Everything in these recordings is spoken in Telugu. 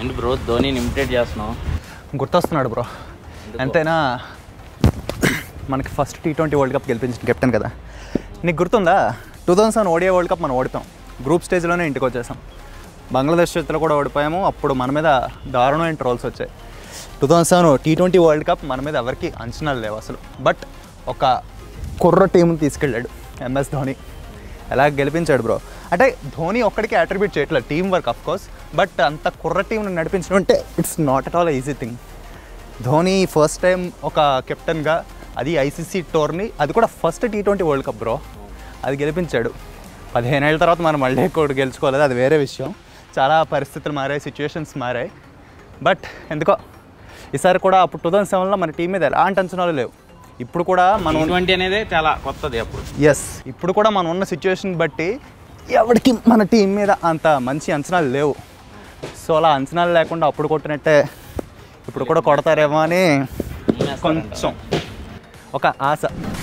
ఏంటి బ్రో ధోనిని ఇమిటేట్ చేస్తున్నావు గుర్తొస్తున్నాడు బ్రో ఎంతైనా మనకి first T twenty world cup గెలిపించిన కెప్టెన్ కదా నీకు గుర్తుందా టూ థౌసండ్ సెవెన్ ఓడియా వరల్డ్ కప్ మనం ఓడిపోయాం గ్రూప్ స్టేజ్లోనే ఇంటికి వచ్చేసాం బంగ్లాదేశ్ చేతిలో కూడా ఓడిపోయాము అప్పుడు మన మీద దారుణమైన ట్రోల్స్ వచ్చాయి two thousand seven T twenty world cup మన మీద ఎవరికి అంచనాలు లేవు అసలు బట్ ఒక కుర్ర టీంని తీసుకెళ్ళాడు ఎంఎస్ ధోని ఎలా గెలిపించాడు బ్రో అంటే ధోని ఒక్కడికి అట్రిబ్యూట్ చేయట్లేదు team work of course but అంత కుర్ర టీంని నడిపించడం అంటే it's not at all easy thing Dhoni first time ఒక కెప్టెన్గా అది ఐసీసీ టోర్ని అది కూడా first T twenty world cup bro అది గెలిపించాడు పదిహేను ఏళ్ళ తర్వాత మనం మళ్ళీ కూడా గెలుచుకోలేదు అది వేరే విషయం చాలా పరిస్థితులు మారాయి సిచ్యువేషన్స్ మారాయి బట్ ఎందుకో ఈసారి కూడా అప్పుడు టూ థౌసండ్ సెవెన్లో మన టీం మీద ఎలాంటి అంచనాలు లేవు ఇప్పుడు కూడా మనం ట్వంటీ అనేది చాలా కొత్తది అప్పుడు ఎస్ ఇప్పుడు కూడా మనం ఉన్న సిచ్యువేషన్ బట్టి ఎవరికి మన టీం మీద అంత మంచి అంచనాలు లేవు సో అలా అంచనాలు లేకుండా అప్పుడు కొట్టినట్టే ఇప్పుడు కూడా కొడతారేమో అని కొంచెం ఒక ఆశ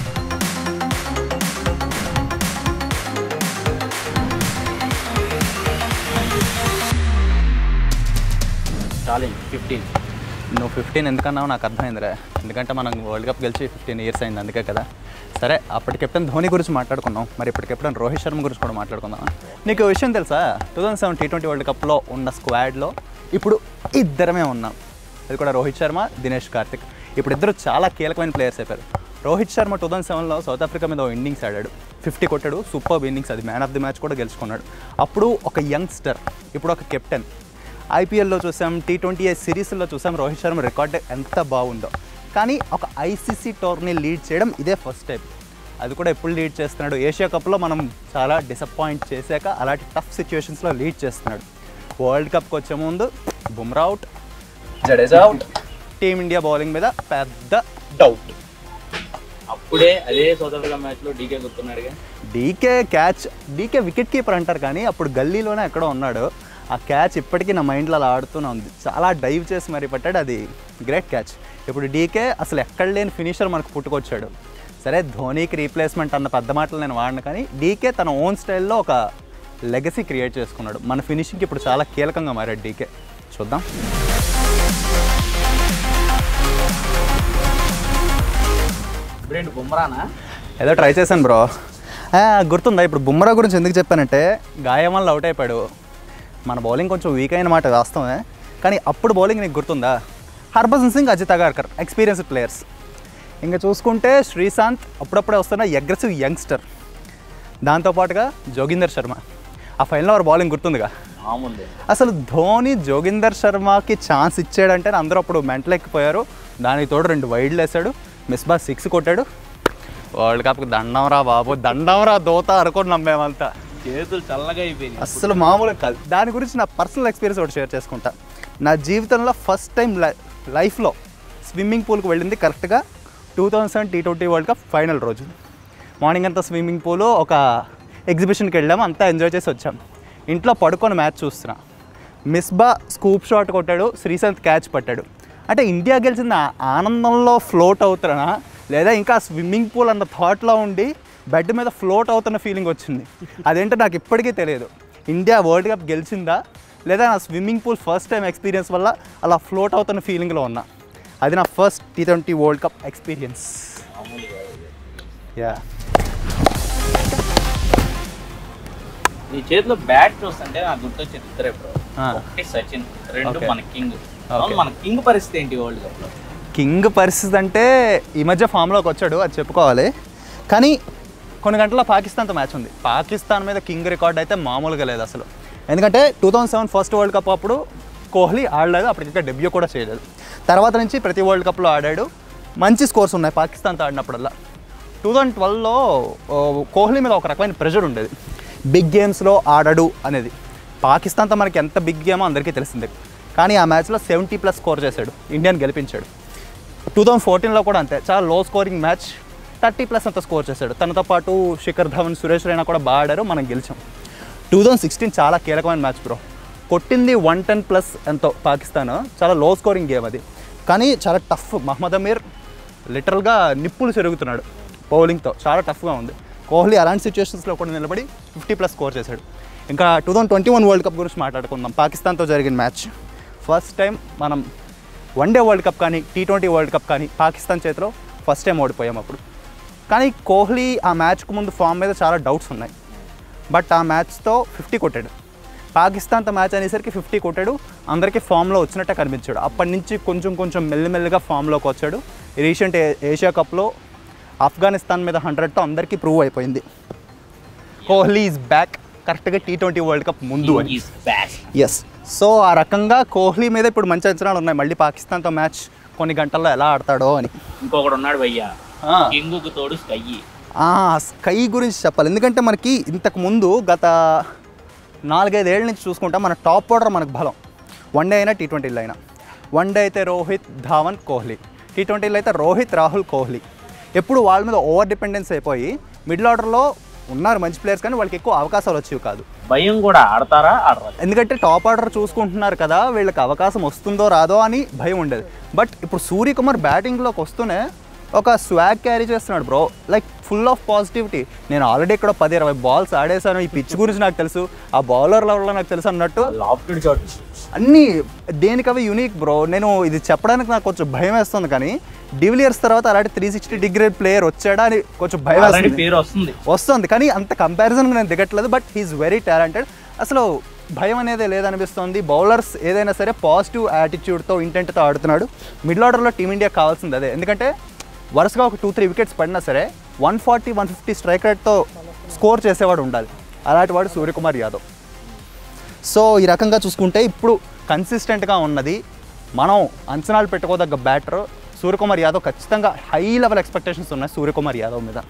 ఛాలెంజ్ ఫిఫ్టీన్ నువ్వు ఫిఫ్టీన్ ఎందుకన్నావు నాకు అర్థమైందిరా ఎందుకంటే మనం వరల్డ్ కప్ గెలిచి ఫిఫ్టీన్ ఇయర్స్ అయింది అందుకే కదా సరే అప్పటి కెప్టెన్ ధోని గురించి మాట్లాడుకున్నాం మరి ఇప్పటి కెప్టెన్ రోహిత్ శర్మ గురించి కూడా మాట్లాడుకుందాం నీకు ఓ విషయం తెలుసా two thousand seven T twenty world కప్లో ఉన్న స్క్వాడ్లో ఇప్పుడు ఇద్దరమే ఉన్నాం అది కూడా రోహిత్ శర్మ దినేష్ కార్తిక్ ఇప్పుడు ఇద్దరు చాలా కీలకమైన ప్లేయర్స్ అయిపోయారు రోహిత్ శర్మ టూ థౌసండ్ సెవెన్లో సౌత్ ఆఫ్రికా మీద ఓ ఇన్నింగ్స్ ఆడాడు ఫిఫ్టీ కొట్టాడు సూపర్ ఇన్నింగ్స్ అది మ్యాన్ ఆఫ్ ది మ్యాచ్ కూడా గెలుచుకున్నాడు అప్పుడు ఒక యంగ్స్టర్ ఇప్పుడు ఒక కెప్టెన్ ఐపీఎల్లో చూసాం టీ ట్వంటీ సిరీస్లో చూసాం రోహిత్ శర్మ రికార్డ్ ఎంత బాగుందో కానీ ఒక ఐసీసీ టోర్ని లీడ్ చేయడం ఇదే ఫస్ట్ టైం అది కూడా ఎప్పుడు లీడ్ చేస్తున్నాడు ఏషియా కప్లో మనం చాలా డిసప్పాయింట్ చేశాక అలాంటి టఫ్ సిచ్యువేషన్స్లో లీడ్ చేస్తున్నాడు వరల్డ్ కప్కి వచ్చే ముందు Bumrah out Jadeja out team India bowling మీద పెద్ద డౌట్ అప్పుడే అదే సౌత్ ఆఫ్రికా మ్యాచ్లో డీకే గుర్తున్నాడుగా DK catch DK wicket keeper అంటారు కానీ అప్పుడు గల్లీలోనే ఎక్కడో ఉన్నాడు ఆ క్యాచ్ ఇప్పటికీ నా మైండ్లో అలా ఆడుతూనే ఉంది చాలా డైవ్ చేసి మరి పట్టాడు అది గ్రేట్ క్యాచ్ ఇప్పుడు డీకే అసలు ఎక్కడ లేని ఫినిషర్ మనకు పుట్టుకొచ్చాడు సరే ధోనీకి రీప్లేస్మెంట్ అన్న పెద్ద మాటలు నేను వాడిన కానీ డీకే తన ఓన్ స్టైల్లో ఒక లెగసీ క్రియేట్ చేసుకున్నాడు మన ఫినిషింగ్కి ఇప్పుడు చాలా కీలకంగా మారాడు డీకే చూద్దాం ఇప్పుడేంటి బుమ్రానా ఏదో ట్రై చేశాను బ్రో ఆ, గుర్తుందా ఇప్పుడు బుమ్రా గురించి ఎందుకు చెప్పానంటే గాయం వల్ల అవుట్ అయిపోయాడు మన బౌలింగ్ కొంచెం వీక్ అయిన మాట వాస్తవమే కానీ అప్పుడు బౌలింగ్ నీకు గుర్తుందా హర్భజన్ సింగ్ అజిత్ అగార్కర్ ఎక్స్పీరియన్స్డ్ ప్లేయర్స్ ఇంకా చూసుకుంటే శ్రీశాంత్ అప్పుడప్పుడే వస్తున్న అగ్రెసివ్ యంగ్స్టర్ దాంతోపాటుగా జోగిందర్ శర్మ ఆ ఫైనల్లో వారు బౌలింగ్ గుర్తుందిగా మామూలు అసలు ధోని జోగిందర్ శర్మకి ఛాన్స్ ఇచ్చాడంటే అందరూ అప్పుడు మెంటల్ ఎక్కిపోయారు దానికి తోడు రెండు వైడ్లు వేసాడు మిస్బా సిక్స్ కొట్టాడు వరల్డ్ కప్కి దండం రా బాబు దండం రా దోత అనుకున్నాం మేమంతా చేతులు చల్లగా అయిపోయింది అస్సలు మామూలుగా కాదు దాని గురించి నా పర్సనల్ ఎక్స్పీరియన్స్ ఒకటి షేర్ చేసుకుంటా నా జీవితంలో ఫస్ట్ టైం లైఫ్లో స్విమ్మింగ్ పూల్కి వెళ్ళింది కరెక్ట్గా two thousand seven T twenty world cup final రోజు మార్నింగ్ అంతా స్విమ్మింగ్ పూల్ ఒక ఎగ్జిబిషన్కి వెళ్ళాము అంతా ఎంజాయ్ చేసి వచ్చాం ఇంట్లో పడుకొని మ్యాచ్ చూస్తున్నా మిస్బా స్కూప్ షాట్ కొట్టాడు శ్రీశాంత్ క్యాచ్ పట్టాడు అంటే ఇండియా గెలిచిన ఆ ఆనందంలో ఫ్లోట్ అవుతున్నా లేదా ఇంకా స్విమ్మింగ్ పూల్ అన్న థాట్లో ఉండి బెడ్ మీద ఫ్లోట్ అవుతున్న ఫీలింగ్ వచ్చింది అదేంటో నాకు ఇప్పటికీ తెలియదు ఇండియా వరల్డ్ కప్ గెలిచిందా లేదా నా swimming pool first time experience వల్ల అలా ఫ్లోట్ అవుతున్న ఫీలింగ్లో ఉన్నా అది నా first T twenty world cup experience యా నీ చేతిలో బ్యాట్ చూస్తుంటే నాకు గుర్తొచ్చేది ఇద్దరే బ్రో ఆ. ఒకటి సచిన్ రెండు Okay. మన కింగ్ అవును మన కింగ్ పరిస్థితి ఏంటి వరల్డ్ కప్ లో కింగ్ పరిస్థితి అంటే ఈ మధ్య ఫామ్లోకి వచ్చాడు అది చెప్పుకోవాలి కానీ కొన్ని గంటల పాకిస్తాన్తో మ్యాచ్ ఉంది పాకిస్తాన్ మీద కింగ్ రికార్డ్ అయితే మామూలుగా లేదు అసలు ఎందుకంటే two thousand seven first world cup అప్పుడు కోహ్లీ ఆడలేదు అప్పటికి ఇంకా డెబ్యూ కూడా చేయలేదు తర్వాత నుంచి ప్రతి వరల్డ్ కప్లో ఆడాడు మంచి స్కోర్స్ ఉన్నాయి పాకిస్తాన్తో ఆడినప్పుడల్లా టూ థౌజండ్ ట్వెల్వ్లో కోహ్లీ మీద ఒక రకమైన ప్రెషర్ ఉండేది బిగ్ గేమ్స్లో ఆడడు అనేది పాకిస్తాన్తో మనకి ఎంత బిగ్ గేమో అందరికీ తెలిసిందే కానీ ఆ మ్యాచ్లో సెవెంటీ ప్లస్ స్కోర్ చేశాడు ఇండియాని గెలిపించాడు టూ థౌజండ్ ఫోర్టీన్లో కూడా అంతే చాలా low scoring match thirty plus అంత స్కోర్ చేశాడు తనతో పాటు శిఖర్ ధవన్ సురేష్ రైనా కూడా బాగా ఆడారు మనం గెలిచాం టూ థౌజండ్ సిక్స్టీన్ చాలా కీలకమైన మ్యాచ్ బ్రో కొట్టింది వన్ టెన్ ప్లస్ ఎంతో పాకిస్తాన్ చాలా లో స్కోరింగ్ గేమ్ అది కానీ చాలా టఫ్ మహమ్మద్ అమీర్ లిటరల్గా నిప్పులు చెరుగుతున్నాడు బౌలింగ్తో చాలా టఫ్గా ఉంది కోహ్లీ అలాంటి సిచ్యువేషన్స్లో కూడా నిలబడి ఫిఫ్టీ ప్లస్ స్కోర్ చేశాడు ఇంకా two thousand twenty one world cup గురించి మాట్లాడుకుందాం పాకిస్తాన్తో జరిగిన మ్యాచ్ ఫస్ట్ టైం మనం వన్ డే వరల్డ్ కప్ కానీ టీ ట్వంటీ వరల్డ్ కప్ కానీ పాకిస్తాన్ చేతిలో ఫస్ట్ టైం ఓడిపోయాం అప్పుడు కానీ కోహ్లీ ఆ మ్యాచ్కు ముందు ఫామ్ మీద చాలా డౌట్స్ ఉన్నాయి బట్ ఆ మ్యాచ్తో ఫిఫ్టీ కొట్టాడు పాకిస్తాన్తో మ్యాచ్ అనేసరికి ఫిఫ్టీ కొట్టాడు అందరికీ ఫామ్లో వచ్చినట్టే కనిపించాడు అప్పటి నుంచి కొంచెం కొంచెం మెల్లిమెల్లిగా ఫామ్లోకి వచ్చాడు రీసెంట్ ఏ- ఏషియా కప్లో ఆఫ్ఘనిస్తాన్ మీద హండ్రెడ్తో అందరికీ ప్రూవ్ అయిపోయింది కోహ్లీ ఈజ్ బ్యాక్ కరెక్ట్గా టీ ట్వంటీ వరల్డ్ కప్ ముందు అని ఈస్ బ్యాక్ ఎస్ సో ఆ రకంగా కోహ్లీ మీద ఇప్పుడు మంచి అంచనాలు ఉన్నాయి మళ్ళీ పాకిస్తాన్తో మ్యాచ్ కొన్ని గంటల్లో ఎలా ఆడతాడో అని ఇంకొకడు ఉన్నాడు భయ్యా కింగుకు తోడు స్కై ఆ, స్కై గురించి చెప్పాలి ఎందుకంటే మనకి ఇంతకు ముందు గత నాలుగైదేళ్ల నుంచి చూసుకుంటే మన టాప్ ఆర్డర్ మనకు బలం వన్ డే అయినా టీ ట్వంటీలో అయినా వన్ డే అయితే రోహిత్ ధావన్ కోహ్లీ టీ ట్వంటీలో అయితే రోహిత్ రాహుల్ కోహ్లీ ఎప్పుడు వాళ్ళ మీద ఓవర్ డిపెండెన్స్ అయిపోయి మిడిల్ ఆర్డర్లో ఉన్నారు మంచి ప్లేయర్స్ కానీ వాళ్ళకి ఎక్కువ అవకాశాలు వచ్చేవి కాదు భయం కూడా ఆడతారా ఆడరా ఎందుకంటే టాప్ ఆర్డర్ చూసుకుంటున్నారు కదా వీళ్ళకి అవకాశం వస్తుందో రాదో అని భయం ఉండేది బట్ ఇప్పుడు సూర్యకుమార్ బ్యాటింగ్లోకి వస్తూనే ఒక స్వాగ్ క్యారీ చేస్తున్నాడు bro like full of positivity నేను ఆల్రెడీ ఇక్కడ పది ఇరవై బాల్స్ ఆడేశాను ఈ పిచ్ గురించి నాకు తెలుసు ఆ బౌలర్ లెవెల్లో నాకు తెలుసు అన్నట్టు లాఫ్టెడ్ షాట్ అన్నీ దేనికవి యూనిక్ బ్రో నేను ఇది చెప్పడానికి నాకు కొంచెం భయం వేస్తుంది కానీ డివిలియర్స్ తర్వాత అలాంటి త్రీ సిక్స్టీ డిగ్రీ ప్లేయర్ వచ్చాడా అని కొంచెం భయం ఆల్రెడీ వేస్తుంది పేరు వస్తుంది వస్తుంది కానీ అంత కంపారిజన్ నేను దిగట్లేదు బట్ హీఈస్ వెరీ టాలెంటెడ్ అసలు భయం అనేది లేదనిపిస్తుంది బౌలర్స్ ఏదైనా సరే పాజిటివ్ యాటిట్యూడ్తో ఇంటెంట్తో ఆడుతున్నాడు మిడిల్ ఆర్డర్లో టీమిండియా కావాల్సింది అదే ఎందుకంటే వరుసగా ఒక టూ త్రీ వికెట్స్ పడినా సరే one forty one fifty strike రేట్తో స్కోర్ చేసేవాడు ఉండాలి అలాంటి వాడు సూర్యకుమార్ యాదవ్ సో ఈ రకంగా చూసుకుంటే ఇప్పుడు కన్సిస్టెంట్గా ఉన్నది మనం అంచనాలు పెట్టుకోదగ్గ బ్యాటర్ సూర్యకుమార్ యాదవ్ ఖచ్చితంగా హై లెవెల్ ఎక్స్పెక్టేషన్స్ ఉన్నాయి సూర్యకుమార్ యాదవ్ మీద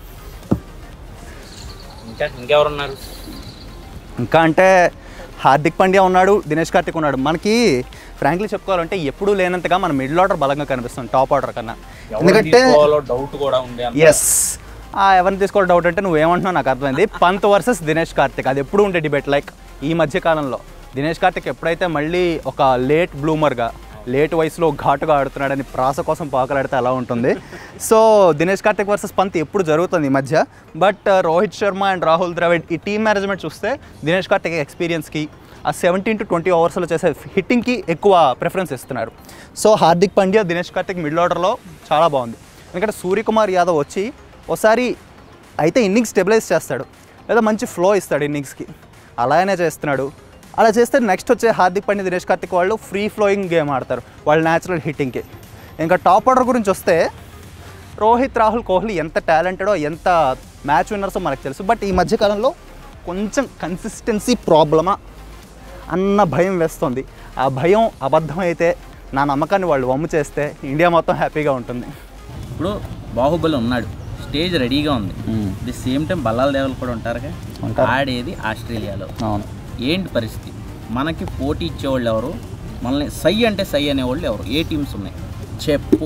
ఇంకా ఇంకెవరున్నారు ఇంకా అంటే హార్దిక్ పాండ్యా ఉన్నాడు దినేష్ కార్తిక్ ఉన్నాడు మనకి ఫ్రాంక్లీ చెప్పుకోవాలంటే ఎప్పుడూ లేనంతగా మన మిడిల్ ఆర్డర్ బలంగా కనిపిస్తుంది టాప్ ఆర్డర్ కన్నా ఎవరు ఎందుకంటే తీసుకోవాలో డౌట్ కూడా ఉంది అంత. ఎస్ ఎవరిని తీసుకోవడం డౌట్ అంటే నువ్వేమంటున్నావు నాకు అర్థమైంది పంత్ వర్సెస్ దినేష్ కార్తిక్ అది ఎప్పుడు ఉండే డిబేట్ లైక్ ఈ మధ్య కాలంలో దినేష్ కార్తిక్ ఎప్పుడైతే మళ్ళీ ఒక లేట్ బ్లూమర్గా లేట్ వయసులో ఘాటుగా ఆడుతున్నాడని ప్రాస కోసం పాకలాడితే అలా ఉంటుంది సో దినేష్ కార్తిక్ వర్సెస్ పంత్ ఎప్పుడు జరుగుతుంది ఈ మధ్య బట్ రోహిత్ శర్మ అండ్ రాహుల్ ద్రవిడ్ ఈ టీమ్ మేనేజ్మెంట్ చూస్తే దినేష్ కార్తిక్ ఎక్స్పీరియన్స్కి ఆ సెవెంటీన్ టు ట్వంటీ ఓవర్స్లో చేసే హిట్టింగ్కి ఎక్కువ ప్రిఫరెన్స్ ఇస్తున్నారు సో హార్దిక్ పాండ్యా దినేష్ కార్తిక్ మిడిల్ ఆర్డర్లో చాలా బాగుంది ఎందుకంటే సూర్యకుమార్ యాదవ్ వచ్చి ఒకసారి అయితే ఇన్నింగ్స్ స్టెబిలైజ్ చేస్తాడు లేదా మంచి ఫ్లో ఇస్తాడు ఇన్నింగ్స్కి అలానే చేస్తున్నాడు అలా చేస్తే నెక్స్ట్ వచ్చే హార్దిక్ పాండ్యా దినేష్ కార్తిక్ వాళ్ళు ఫ్రీ ఫ్లోయింగ్ గేమ్ ఆడతారు వాళ్ళు న్యాచురల్ హిట్టింగ్కి ఇంకా టాప్ ఆర్డర్ గురించి వస్తే రోహిత్ రాహుల్ కోహ్లీ ఎంత టాలెంటెడో ఎంత మ్యాచ్ విన్నర్సో మనకు తెలుసు బట్ ఈ మధ్యకాలంలో కొంచెం కన్సిస్టెన్సీ ప్రాబ్లమా అన్న భయం వేస్తుంది ఆ భయం అబద్ధం అయితే నా నమ్మకాన్ని వాళ్ళు వమ్ము చేస్తే ఇండియా మొత్తం హ్యాపీగా ఉంటుంది ఇప్పుడు బాహుబలి ఉన్నాడు స్టేజ్ రెడీగా ఉంది ది సేమ్ టైం బల్లాల దేవలు కూడా ఉంటారుగా ఉంటారు. ఆడేది ఆస్ట్రేలియాలో అవును ఏంటి పరిస్థితి మనకి పోటీ ఇచ్చేవాళ్ళు ఎవరు మనల్ని సై అంటే సై అనేవాళ్ళు ఎవరు ఏ టీమ్స్ ఉన్నాయి చెప్పు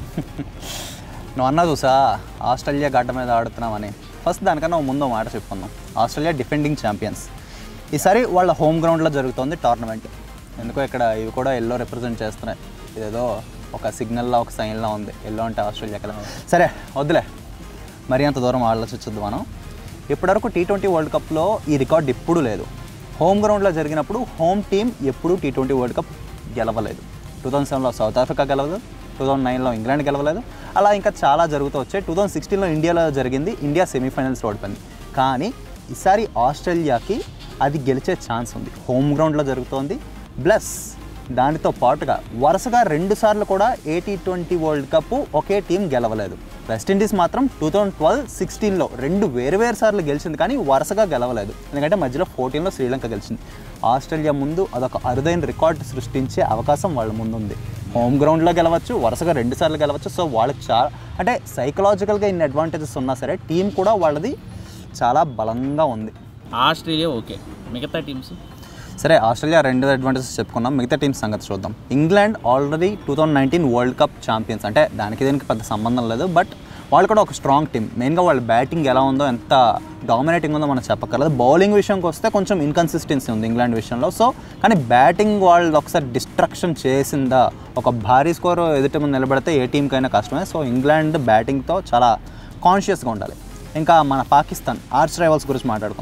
నువ్వు అన్నా చూసా ఆస్ట్రేలియా గడ్డ మీద ఆడుతున్నామని ఫస్ట్ దానికన్నా ఓ ముందు ఓ మాట చెప్పుకుందాం ఆస్ట్రేలియా డిఫెండింగ్ ఛాంపియన్స్ ఈసారి వాళ్ళ హోమ్ గ్రౌండ్లో జరుగుతోంది టోర్నమెంట్ ఎందుకో ఇక్కడ ఇవి కూడా ఎల్లో రిప్రజెంట్ చేస్తున్నాయి ఇదేదో ఒక సిగ్నల్లా ఒక సైన్లా ఉంది ఎల్లో అంటే ఆస్ట్రేలియా కదా సరే వద్దులే మరి అంత దూరం ఆలోచించొద్దు మనం ఇప్పటివరకు టీ ట్వంటీ వరల్డ్ కప్లో ఈ రికార్డ్ ఎప్పుడూ లేదు హోమ్ గ్రౌండ్లో జరిగినప్పుడు హోమ్ టీం ఎప్పుడూ టీ ట్వంటీ వరల్డ్ కప్ గెలవలేదు టూ థౌసండ్ సెవెన్లో సౌత్ ఆఫ్రికా గెలవదు టూ థౌసండ్ నైన్లో ఇంగ్లాండ్ గెలవలేదు అలా ఇంకా చాలా జరుగుతూ వచ్చాయి టూ థౌసండ్ సిక్స్టీన్లో ఇండియాలో జరిగింది ఇండియా సెమీఫైనల్స్ ఓడిపోయింది కానీ ఈసారి ఆస్ట్రేలియాకి అది గెలిచే ఛాన్స్ ఉంది హోమ్ గ్రౌండ్లో జరుగుతోంది ప్లస్ దానితో పాటుగా వరుసగా రెండు సార్లు కూడా ఏటీ ట్వంటీ వరల్డ్ కప్ ఒకే టీం గెలవలేదు వెస్టిండీస్ మాత్రం టూ థౌజండ్ ట్వెల్వ్ సిక్స్టీన్లో రెండు వేరు వేరు సార్లు గెలిచింది కానీ వరుసగా గెలవలేదు ఎందుకంటే మధ్యలో ఫోర్టీన్లో శ్రీలంక గెలిచింది ఆస్ట్రేలియా ముందు అదొక అరుదైన రికార్డు సృష్టించే అవకాశం వాళ్ళ ముందుంది హోమ్ గ్రౌండ్లో గెలవచ్చు వరుసగా రెండు సార్లు గెలవచ్చు సో వాళ్ళకి చాలా అంటే సైకలాజికల్గా ఇన్ని అడ్వాంటేజెస్ ఉన్నా సరే టీం కూడా వాళ్ళది చాలా బలంగా ఉంది ఆస్ట్రేలియా ఓకే మిగతా టీమ్స్ సరే ఆస్ట్రేలియా రెండు అడ్వాంటేజెస్ చెప్పుకున్నాం మిగతా టీమ్స్ సంగతి చూద్దాం England already two thousand nineteen world cup champions అంటే దానికి దీనికి పెద్ద సంబంధం లేదు బట్ వాళ్ళు కూడా ఒక స్ట్రాంగ్ టీం మెయిన్గా వాళ్ళ బ్యాటింగ్ ఎలా ఉందో ఎంత డామినేటింగ్ ఉందో మనం చెప్పక్కర్లేదు బౌలింగ్ విషయంకి వస్తే కొంచెం ఇన్కన్సిస్టెన్సీ ఉంది ఇంగ్లాండ్ విషయంలో సో కానీ బ్యాటింగ్ వాళ్ళు ఒకసారి డిస్ట్రక్షన్ చేసిందా ఒక భారీ స్కోర్ ఎదుటి ముందు నిలబడితే ఏ టీంకైనా కష్టమే సో ఇంగ్లాండ్ బ్యాటింగ్తో చాలా కాన్షియస్గా ఉండాలి ఇంకా మన పాకిస్తాన్ ఆర్చ్ రైవల్స్ గురించి మాట్లాడుకుందాం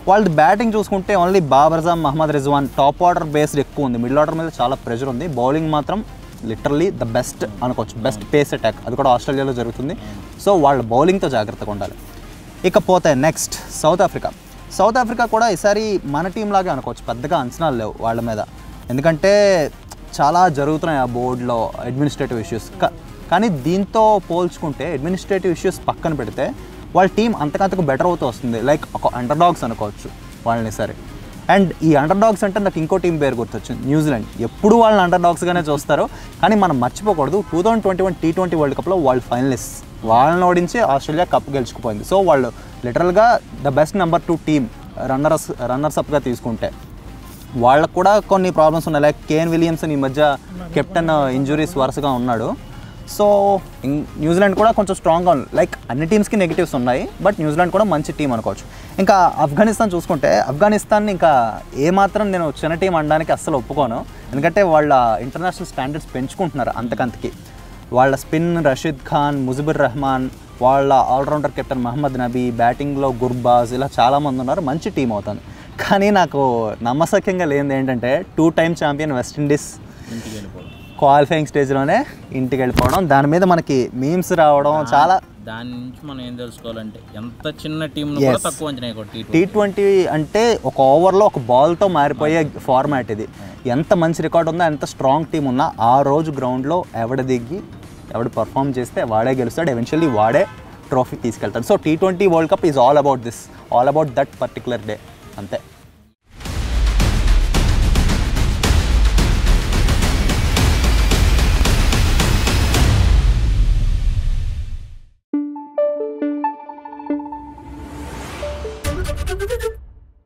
వాళ్ళది బ్యాటింగ్ చూసుకుంటే only Babar Azam Mohammad Rizwan top order based ఎక్కువ ఉంది మిడిల్ ఆర్డర్ మీద చాలా ప్రెషర్ ఉంది బౌలింగ్ మాత్రం లిటరల్లీ ద బెస్ట్ అనుకోవచ్చు బెస్ట్ పేస్ అటాక్ అది కూడా ఆస్ట్రేలియాలో జరుగుతుంది సో వాళ్ళ బౌలింగ్తో జాగ్రత్తగా ఉండాలి ఇకపోతే next South Africa South Africa కూడా ఈసారి మన టీం లాగే అనుకోవచ్చు పెద్దగా అంచనాలు లేవు వాళ్ళ మీద ఎందుకంటే చాలా జరుగుతున్నాయి ఆ బోర్డులో అడ్మినిస్ట్రేటివ్ ఇష్యూస్ కానీ దీంతో పోల్చుకుంటే అడ్మినిస్ట్రేటివ్ ఇష్యూస్ పక్కన పెడితే వాళ్ళ టీం అంతకంతకు బెటర్ అవుతూ వస్తుంది లైక్ ఒక అండర్ డాగ్స్ అనుకోవచ్చు వాళ్ళని సరే అండ్ ఈ అండర్ డాగ్స్ అంటే నాకు ఇంకో టీం పేరు గుర్తొచ్చింది న్యూజిలాండ్ ఎప్పుడు వాళ్ళని అండర్ డాగ్స్గానే చూస్తారు కానీ మనం మర్చిపోకూడదు two thousand twenty one T twenty world కప్లో వాళ్ళు ఫైనలిస్ట్ వాళ్ళని ఓడించి ఆస్ట్రేలియా కప్ గెలుచుకుపోయింది సో వాళ్ళు లిటరల్గా the best number two team runners runners అప్గా తీసుకుంటే వాళ్ళకు కూడా కొన్ని ప్రాబ్లమ్స్ ఉన్నాయి లైక్ కేన్ విలియమ్సన్ ఈ మధ్య కెప్టెన్ ఇంజురీస్ వరుసగా ఉన్నాడు సో ఇం- న్యూజిలాండ్ కూడా కొంచెం స్ట్రాంగ్గా ఉంది లైక్ అన్ని టీమ్స్కి నెగిటివ్స్ ఉన్నాయి బట్ న్యూజిలాండ్ కూడా మంచి టీం అనుకోవచ్చు ఇంకా ఆఫ్ఘనిస్తాన్ చూసుకుంటే ఆఫ్ఘనిస్తాన్ ఇంకా ఏమాత్రం నేను చిన్న టీం అనడానికి అస్సలు ఒప్పుకోను ఎందుకంటే వాళ్ళ ఇంటర్నేషనల్ స్టాండర్డ్స్ పెంచుకుంటున్నారు అంతకంతకి వాళ్ళ స్పిన్ రషీద్ ఖాన్ ముజిబుర్ రెహమాన్ వాళ్ళ ఆల్రౌండర్ కెప్టెన్ మహమ్మద్ నబీ బ్యాటింగ్లో గుర్బాజ్ ఇలా చాలామంది ఉన్నారు మంచి టీం అవుతుంది కానీ నాకు నమ్మసక్యంగా లేనిది ఏంటంటే టూ టైమ్ ఛాంపియన్ వెస్టిండీస్ ఇంటికి వెళ్ళిపోవడం క్వాలిఫైయింగ్ స్టేజ్లోనే ఇంటికి వెళ్ళిపోవడం దాని మీద మనకి మీమ్స్ రావడం చాలా దాని నుంచి మనం ఏం తెలుసుకోవాలంటే ఎంత చిన్న టీం కూడా Yes. తక్కువ అంచనా కొట్టి టీ ట్వంటీ అంటే ఒక ఓవర్లో ఒక బాల్తో మారిపోయే ఫార్మాట్ ఇది ఎంత మంచి రికార్డ్ ఉందో ఎంత స్ట్రాంగ్ టీం ఉన్నా ఆ రోజు గ్రౌండ్లో ఎవడ దిగి ఎవడు పర్ఫామ్ చేస్తే వాడే గెలుస్తాడు ఎవెన్చువల్లీ వాడే ట్రోఫీ తీసుకెళ్తాడు so T twenty world cup is all about this all about that particular day అంతే Thank you.